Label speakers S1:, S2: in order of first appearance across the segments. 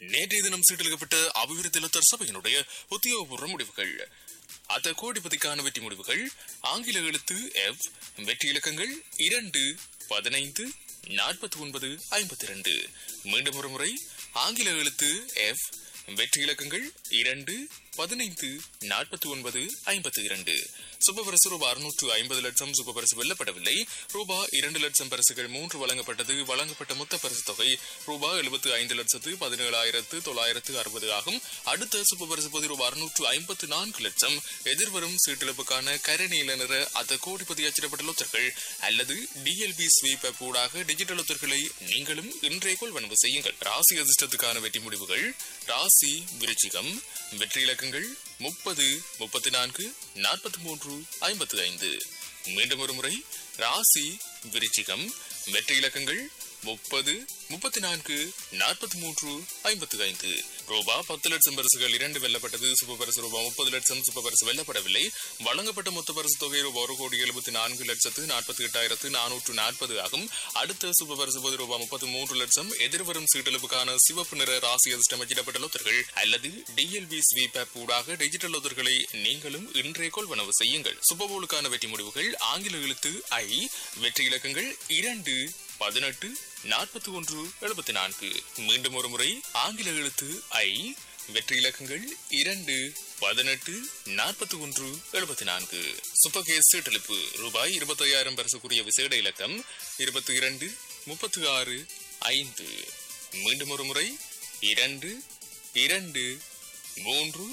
S1: நேற்றைய தினம் சீட்டளிக்கப்பட்ட அபிவிருத்தி இலத்தர் சபையினுடைய உத்தியோகபூர்வ முடிவுகள் அத்த கோடிபதிக்கான வெற்றி முடிவுகள் ஆங்கில எழுத்து எஃப் வெற்றி இலக்கங்கள் இரண்டு பதினைந்து நாற்பத்தி ஒன்பது ஐம்பத்தி இரண்டு மீண்டும் ஒரு முறை ஆங்கில எழுத்து எஃப் வெற்றி இலக்கங்கள் இரண்டு பதினைந்து நாற்பத்தி ஒன்பது ஐம்பத்தி இரண்டு சுபபரிசு ரூபாய் அறுநூற்று ஐம்பது லட்சம் சுபபரிசு வெல்லப்படவில்லை ரூபாய் இரண்டு லட்சம் பரிசுகள் மூன்று வழங்கப்பட்டது வழங்கப்பட்ட மொத்த பரிசு தொகை ரூபாய் எழுபத்து ஐந்து லட்சத்து பதினேழாயிரத்து தொள்ளாயிரத்து அறுபது ஆகும் அடுத்த சுபபரிசு பொதி ரூபாய் அறுநூற்று ஐம்பத்து நான்கு லட்சம் எதிர்வரும் சீட்டிழப்புக்கான கரநீல நிற அத்த கோடிப்பதி அச்சிடப்பட்ட லொத்தர்கள் அல்லது டிஎல்பி ஸ்வீப் ஆப் ஊடாக டிஜிட்டல் லொத்தர்களை நீங்களும் இன்றைய கொள்வனவு செய்யுங்கள் ராசி அதிர்ஷ்டத்துக்கான வெற்றி முடிவுகள் ராசி விருச்சிகம் வெற்றி இலக்கங்கள் முப்பது முப்பத்தி நான்கு நாற்பத்தி மூன்று ஐம்பத்தி ஐந்து மீண்டும் ஒரு முறை ராசி விருச்சிகம் வெற்றி இலக்கங்கள் முப்பது முப்பத்தி நான்கு நாற்பத்தி மூன்று ஐம்பத்தி ஐந்து ரூபா பத்து லட்சம் பரிசுகள் இரண்டு வெல்லப்பட்டது சுப பரிசு ரூபாய் முப்பது லட்சம் சுப பரிசு வெல்லப்படவில்லை வழங்கப்பட்ட மொத்த பரிசு தொகை ரூபாய் ஒரு கோடி எழுபத்தி நான்கு லட்சத்து நாற்பத்தி எட்டாயிரத்து நானூற்று நாற்பது ஆகும் அடுத்த சுப பரிசு பொது ரூபாய் முப்பத்தி மூன்று லட்சம் எதிர்வரும் சீட்டளவுக்கான சிவப்பு நிற ராசி அதிர்ஷ்டம் அச்சிடப்பட்ட லொத்தர்கள் அல்லது டிஎல்பி ஸ்வீப் ஆப் ஊடாக டிஜிட்டல் லொத்தர்களை நீங்களும் இன்றைய கொள்வனவு செய்யுங்கள் சுபபோலுக்கான வெற்றி முடிவுகள் ஆங்கில எழுத்து ஐ வெற்றி இலக்கங்கள் இரண்டு பதினெட்டு நாற்பத்தி ஒன்று எழுபத்தி நான்கு மீண்டும் ஒரு முறை ஆங்கில எழுத்து ஐ வெற்றி இலக்கங்கள் இரண்டு பதினெட்டு நாற்பத்தி ஒன்று எழுபத்தி நான்கு சுப்பகேஸ் சீட்டளிப்பு ரூபாய் இருபத்தையாயிரம் பரிசுக்குரிய விசேட இலக்கம் இருபத்தி இரண்டு முப்பத்தி ஆறு ஐந்து மீண்டும் ஒரு முறை இரண்டு இரண்டு மூன்று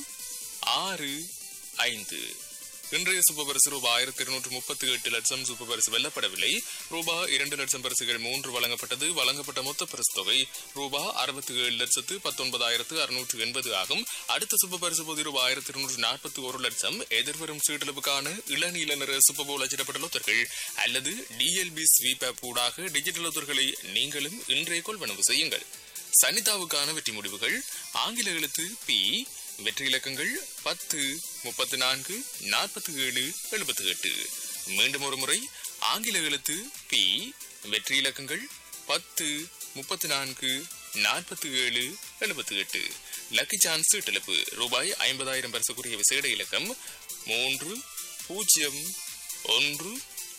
S1: ஆறு ஐந்து இன்றைய சூப்பர் பரிசு ரூபாய் ஆயிரத்தி இருநூற்று முப்பத்தி எட்டு லட்சம் சூப்பர் பரிசு வெல்லப்படவில்லை ரூபாய் இரண்டு லட்சம் பரிசுகள் மூன்று வழங்கப்பட்டது வழங்கப்பட்ட மொத்த பரிசு தொகை ரூபாய் அறுபத்தி ஏழு லட்சத்து பத்தொன்பதாயிரத்து அறுநூற்று எண்பது ஆகும் அடுத்த சூப்பர் பரிசு பொதி ரூபாய் ஆயிரத்தி இருநூற்று நாற்பத்தி ஒரு லட்சம் எதிர்வரும் சீட்டளவுக்கான இளநீல நிற சூப்பர் போல் அச்சிடப்பட்ட லொத்தர்கள் அல்லது டிஎல்பி ஸ்வீப் ஆப் ஊடாக டிஜிட்டல் லொத்தர்களை நீங்களும் இன்றைய கொள்வனவு செய்யுங்கள் சனிதாவுக்கான வெற்றி முடிவுகள் ஆங்கில எழுத்து பி வெற்றி இலக்கங்கள் பத்து முப்பத்தி நான்கு நாற்பத்தி ஏழு எழுபத்தி எட்டு மீண்டும் ஒரு முறை ஆங்கில எழுத்து பி வெற்றி இலக்கங்கள் பத்து முப்பத்தி நான்கு நாற்பத்தி ஏழு எழுபத்தி எட்டு லக்கி சான்ஸ் சீட்டெழுப்பு ரூபாய் ஐம்பதாயிரம் பரிசுக்குரிய விசேட இலக்கம் மூன்று பூஜ்ஜியம் ஒன்று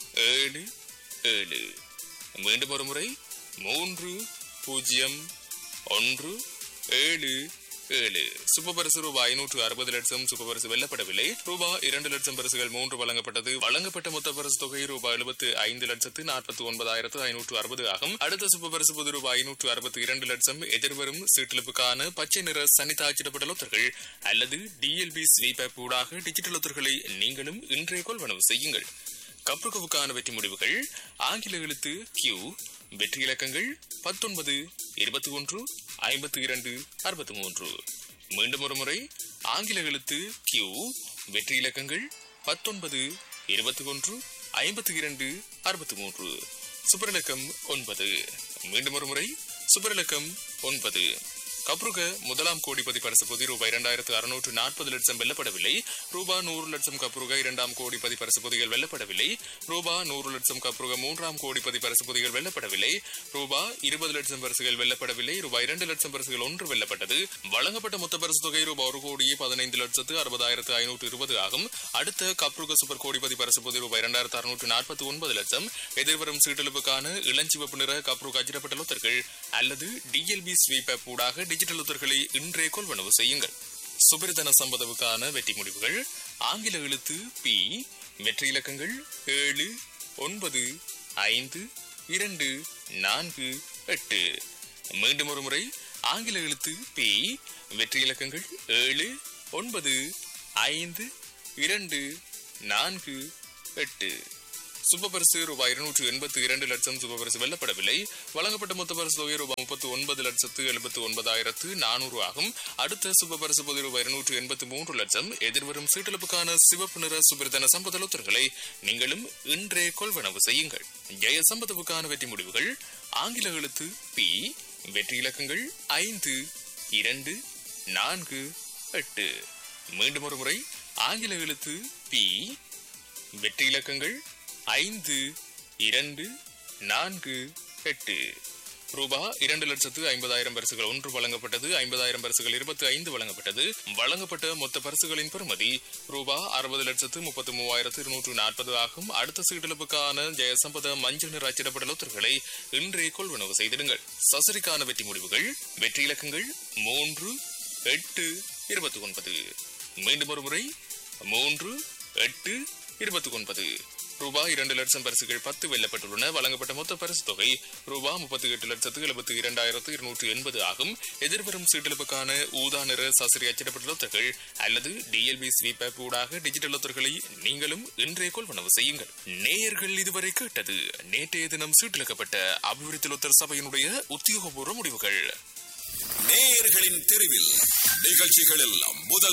S1: ஏழு ஏழு மீண்டும் ஒரு முறை மூன்று பூஜ்ஜியம் ஒன்று ஏழு ஏழு சூப்பர் பரிசு ரூபாய் ஐநூற்று அறுபது லட்சம் சூப்பர் பரிசு வெல்லப்படவில்லை ரூபாய் இரண்டு லட்சம் பரிசுகள் மூன்று வழங்கப்பட்டது வழங்கப்பட்ட மொத்த பரிசு தொகை ரூபாய் எழுபத்து ஐந்து லட்சத்து நாற்பத்தி ஒன்பதாயிரத்து ஐநூற்று அறுபது ஆகும் அடுத்த சூப்பர் பரிசு பொது ரூபாய் ஐநூற்று அறுபத்தி இரண்டு லட்சம் எதிர்வரும் சீட்டிழப்புக்கான பச்சை நிற சனிதா அச்சிடப்பட்ட லொத்தர்கள் அல்லது டிஎல்பி ஸ்வீப் ஆப் ஊடாக டிஜிட்டல் லொத்தர்களை நீங்களும் இன்றைய கொள்வனவு செய்யுங்கள் கப்ருகவுக்கான வெற்றி முடிவுகள் ஆங்கில எழுத்து கியூ வெற்றி இலக்கங்கள் பத்தொன்பது இருபத்தி ஒன்று ஐம்பத்தி இரண்டு அறுபத்தி மூன்று மீண்டும் ஒரு முறை ஆங்கில எழுத்து கியூ வெற்றி இலக்கங்கள் பத்தொன்பது இருபத்தி ஒன்று ஐம்பத்தி இரண்டு அறுபத்தி மூன்று சுபரிலக்கம் ஒன்பது மீண்டும் ஒரு முறை சுபரிலக்கம் ஒன்பது கப்ருக முதலாம் கோடிபதி பரிசு பொதி ரூபாய் இரண்டாயிரத்து அறுநூற்று நாற்பது லட்சம் வெல்லப்படவில்லை ரூபா நூறு லட்சம் கப்ருக இரண்டாம் கோடிபதி பரிசு பொதிகள் வெல்லப்படவில்லை ரூபா நூறு லட்சம் கப்ருக மூன்றாம் கோடிபதி பரிசு பொதிகள் வெல்லப்படவில்லை ரூபா இருபது லட்சம் பரிசுகள் வெல்லப்படவில்லை ரூபாய் இரண்டு லட்சம் பரிசுகள் ஒன்று வெல்லப்பட்டது வழங்கப்பட்ட மொத்த பரிசு தொகை ரூபாய் ஒரு கோடியே பதினைந்து லட்சத்து அறுபதாயிரத்து ஐநூற்று இருபது ஆகும் அடுத்த கப்ருக சூப்பர் கோடிபதி பரிசு பொதி ரூபாய் இரண்டாயிரத்து அறுநூற்று நாற்பத்தி ஒன்பது லட்சம் எதிர்வரும் சீட்டெழுப்புக்கான இளஞ்சிவப்பு நிற கப்ருக அச்சிடப்பட்ட லொத்தர்கள் அல்லது டிஎல்பி ஸ்வீப் ஆப் ஊடாக டிஜிட்டல் லொத்தர்களை இன்றைய கொள்வனவு செய்யுங்கள் சுபிரதன சம்பதவுக்கான வெற்றி முடிவுகள் ஆங்கில எழுத்து பி வெற்றி இலக்கங்கள் ஏழு ஒன்பது ஐந்து இரண்டு நான்கு எட்டு மீண்டும் ஒரு முறை ஆங்கில எழுத்து பி வெற்றி இலக்கங்கள் ஏழு ஒன்பது ஐந்து இரண்டு நான்கு எட்டு சுபபரிசு ரூபாய் இருநூற்று எண்பத்தி இரண்டு லட்சம் சுபபரிசு வெல்லப்படவில்லை வழங்கப்பட்ட மொத்த பரிசு தொகை ரூபாய் முப்பத்தி ஒன்பது லட்சத்து எழுபத்தி ஒன்பதாயிரத்து நானூறு ஆகும் அடுத்த சுபபரிசு பொது ரூபாய் இருநூற்று எண்பத்தி மூன்று லட்சம் எதிர்வரும் சீட்டெழுப்புக்கான சிவப்பு நிற சுபிரதன சம்பதலோத்தர்களை நீங்களும் இன்றே கொள்வனவு செய்யுங்கள் ஜெய சம்பதவுக்கான வெற்றி முடிவுகள் ஆங்கில எழுத்து பி வெற்றி இலக்கங்கள் ஐந்து இரண்டு நான்கு எட்டு மீண்டும் ஒரு முறை ஆங்கில எழுத்து பி வெற்றி இலக்கங்கள் ஐந்து இரண்டு நான்கு எட்டு ரூபா இரண்டு லட்சத்து ஐம்பதாயிரம் பரிசுகள் ஒன்று வழங்கப்பட்டது ஐம்பதாயிரம் பரிசுகள் இருபத்தி ஐந்து வழங்கப்பட்டது வழங்கப்பட்ட மொத்த பரிசுகளின் பெறுமதி ரூபா அறுபது லட்சத்து முப்பத்தி மூவாயிரத்து இருநூற்று நாற்பது ஆகும் அடுத்த சீட்டெழுப்புக்கான ஜெயசம்பத மஞ்சள் நிற அச்சிடப்பட்ட லொத்தர்களை இன்றே கொள்வனவு செய்திடுங்கள் சசரிக்கான வெற்றி முடிவுகள் வெற்றி இலக்கங்கள் மூன்று எட்டு இருபத்தி ஒன்பது மீண்டும் ஒரு முறை மூன்று எட்டு இருபத்தி ஒன்பது ரூபாய் இரண்டு லட்சம் பரிசுகள் பத்து வெல்லப்பட்டுள்ளன வழங்கப்பட்ட மொத்த பரிசு தொகை ரூபாய் முப்பத்தி எட்டு லட்சத்து எழுபத்தி இரண்டாயிரத்து இருநூற்று எண்பது ஆகும் எதிர்வரும் சீட்டெழுப்புக்கான ஊதா நிற சசிரி அச்சிடப்பட்ட லொத்தர்கள் அல்லது டிஎல்பி ஸ்வீப் ஊடாக டிஜிட்டல் லொத்தர்களை நீங்களும் இன்றே கொள்வனவு செய்யுங்கள் நேயர்கள் இதுவரை கேட்டது நேற்றைய தினம் சீட்டிழக்கப்பட்ட அபிவிருத்தி லொத்தர் சபையினுடைய உத்தியோகபூர்வ முடிவுகள்
S2: நேயர்களின் தெருவில் நிகழ்ச்சிகளில் முதல்